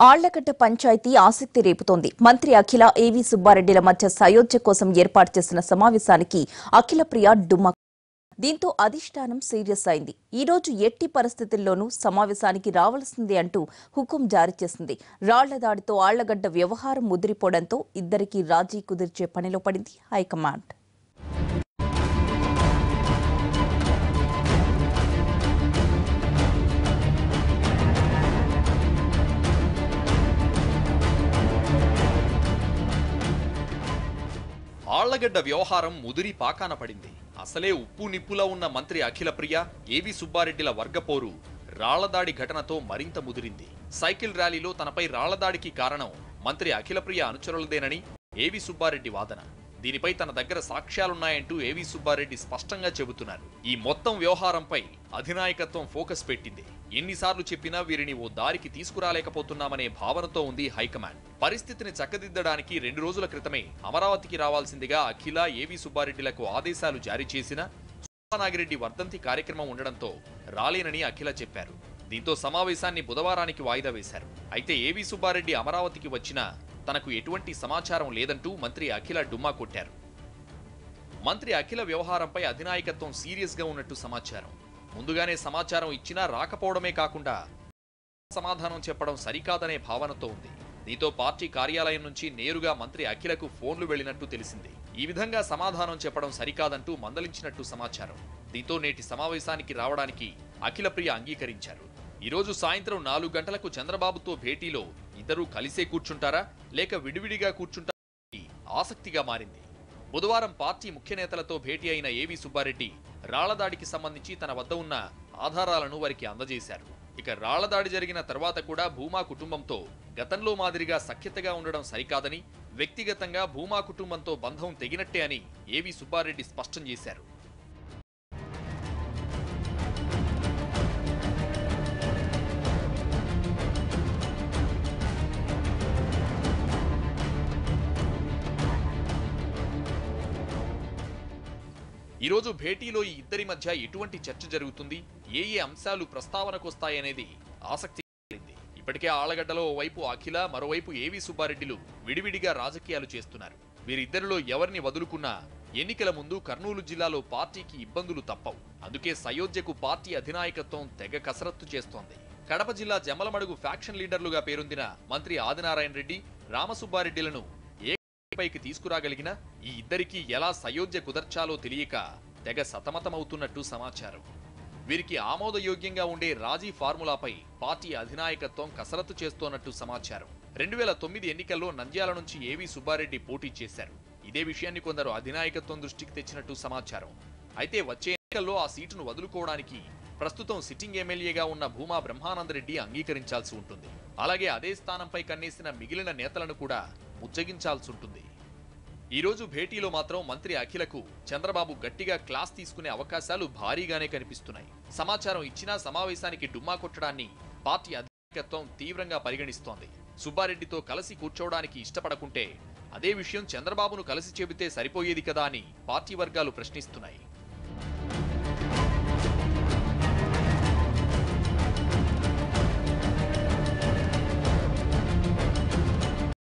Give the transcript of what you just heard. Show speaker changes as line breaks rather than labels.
ఆళ్లగడ్డ పంచాయతీ ఆసక్తి రేపుతోంది మంత్రి అఖిల ఏవి సుబ్బారెడ్డిల మధ్య సయోధ్య కోసం ఏర్పాటు చేసిన సమావేశానికి అఖిల ప్రియ డుమ్మా దీంతో అధిష్టానం సీరియస్ అయింది ఈ రోజు ఎట్టి పరిస్థితుల్లోనూ సమావేశానికి రావాల్సిందే అంటూ హుకుం జారీ చేసింది రాళ్ల దాడితో ఆళ్లగడ్డ వ్యవహారం ముదిరిపోవడంతో ఇద్దరికీ రాజీ కుదిర్చే పనిలో పడింది హైకమాండ్
ఆళ్లగడ్డ వ్యవహారం ముదిరి పాకాన పడింది అసలే ఉప్పు నిప్పులా ఉన్న మంత్రి అఖిల ప్రియ ఏవి సుబ్బారెడ్డిల వర్గపోరు రాళ్లదాడి ఘటనతో మరింత ముదిరింది సైకిల్ ర్యాలీలో తనపై రాళ్లదాడికి కారణం మంత్రి అఖిల ప్రియ అనుచరులదేనని ఏవి సుబ్బారెడ్డి వాదన దీనిపై తన దగ్గర సాక్ష్యాలున్నాయంటూ ఏవి సుబ్బారెడ్డి స్పష్టంగా చెబుతున్నారు ఈ మొత్తం వ్యవహారంపై అధినాయకత్వం ఫోకస్ పెట్టింది ఎన్నిసార్లు చెప్పినా వీరిని ఓ దారికి తీసుకురాలేకపోతున్నామనే భావనతో ఉంది హైకమాండ్ పరిస్థితిని చక్కదిద్దడానికి రెండు రోజుల క్రితమే అమరావతికి రావాల్సిందిగా అఖిల ఏవి సుబ్బారెడ్డిలకు ఆదేశాలు జారీ చేసిన నాగిరెడ్డి వర్ధంతి కార్యక్రమం ఉండడంతో రాలేనని అఖిల చెప్పారు దీంతో సమావేశాన్ని బుధవారానికి వాయిదా వేశారు అయితే ఏవి సుబ్బారెడ్డి అమరావతికి వచ్చినా తనకు ఎటువంటి సమాచారం లేదంటూ మంత్రి అఖిల డుమ్మా కొట్టారు మంత్రి అఖిల వ్యవహారంపై అధినాయకత్వం సీరియస్ గా ఉన్నట్టు సమాచారం ముందుగానే సమాచారం ఇచ్చినా రాకపోవడమే కాకుండా సమాధానం చెప్పడం సరికాదనే భావనతో ఉంది దీంతో పార్టీ కార్యాలయం నుంచి నేరుగా మంత్రి అఖిలకు ఫోన్లు వెళ్లినట్టు తెలిసింది ఈ విధంగా సమాధానం చెప్పడం సరికాదంటూ మందలించినట్టు సమాచారం దీంతో నేటి సమావేశానికి రావడానికి అఖిల ప్రియ అంగీకరించారు ఈ రోజు సాయంత్రం నాలుగు గంటలకు చంద్రబాబుతో భేటీలో ఇద్దరూ కలిసే కూర్చుంటారా లేక విడివిడిగా కూర్చుంటారా అనేది ఆసక్తిగా మారింది బుధవారం పార్టీ ముఖ్య నేతలతో భేటీ అయిన ఏవి సుబ్బారెడ్డి రాళ్లదాడికి సంబంధించి తన వద్ద ఉన్న ఆధారాలను వారికి అందజేశారు ఇక రాళ్లదాడి జరిగిన తర్వాత కూడా భూమా కుటుంబంతో గతంలో మాదిరిగా సఖ్యతగా ఉండడం సరికాదని వ్యక్తిగతంగా భూమా కుటుంబంతో బంధం తెగినట్టే అని ఏవి సుబ్బారెడ్డి స్పష్టం చేశారు ఈ రోజు భేటీలో ఈ ఇద్దరి మధ్య ఎటువంటి చర్చ జరుగుతుంది ఏ ఏ అంశాలు ప్రస్తావనకొస్తాయనేది ఆసక్తి కలిగింది. ఇప్పటికే ఆళ్లగడ్డలో ఓవైపు అఖిల మరోవైపు ఏవి సుబ్బారెడ్డిలు విడివిడిగా రాజకీయాలు చేస్తున్నారు వీరిద్దరిలో ఎవరిని వదులుకున్నా ఎన్నికల ముందు కర్నూలు జిల్లాలో పార్టీకి ఇబ్బందులు తప్పవు అందుకే సయోధ్యకు పార్టీ అధినాయకత్వం తెగ కసరత్తు చేస్తోంది కడప జిల్లా జమ్మలమడుగు ఫ్యాక్షన్ లీడర్లుగా పేరొందిన మంత్రి ఆదినారాయణ రెడ్డి రామసుబ్బారెడ్డిలను పైకి తీసుకురాగలిగిన ఈ ఇద్దరికి ఎలా సయోధ్య కుదర్చాలో తెలియక తెగ సతమతమవుతున్నట్టు సమాచారం వీరికి ఆమోదయోగ్యంగా ఉండే రాజీ ఫార్ములాపై పార్టీ అధినాయకత్వం కసరత్తు చేస్తోన్నట్టు సమాచారం రెండు వేల తొమ్మిది ఎన్నికల్లో నంద్యాల నుంచి ఏవి సుబ్బారెడ్డి పోటీ చేశారు ఇదే విషయాన్ని కొందరు అధినాయకత్వం దృష్టికి తెచ్చినట్టు సమాచారం అయితే వచ్చే ఎన్నికల్లో ఆ సీటును వదులుకోవడానికి ప్రస్తుతం సిట్టింగ్ ఎమ్మెల్యేగా ఉన్న భూమా బ్రహ్మానందరెడ్డి అంగీకరించాల్సి ఉంటుంది అలాగే అదే స్థానంపై కన్నేసిన మిగిలిన నేతలను కూడా ముచ్చగించాల్సి ఉంటుంది ఈ రోజు భేటీలో మాత్రం మంత్రి అఖిలకు చంద్రబాబు గట్టిగా క్లాస్ తీసుకునే అవకాశాలు భారీగానే కనిపిస్తున్నాయి సమాచారం ఇచ్చినా సమావేశానికి డుమ్మా కొట్టడాన్ని పార్టీ అధినాయకత్వం తీవ్రంగా పరిగణిస్తోంది సుబ్బారెడ్డితో కలిసి కూర్చోవడానికి ఇష్టపడకుంటే అదే విషయం చంద్రబాబును కలిసి చెబితే సరిపోయేది కదా అని పార్టీ వర్గాలు ప్రశ్నిస్తున్నాయి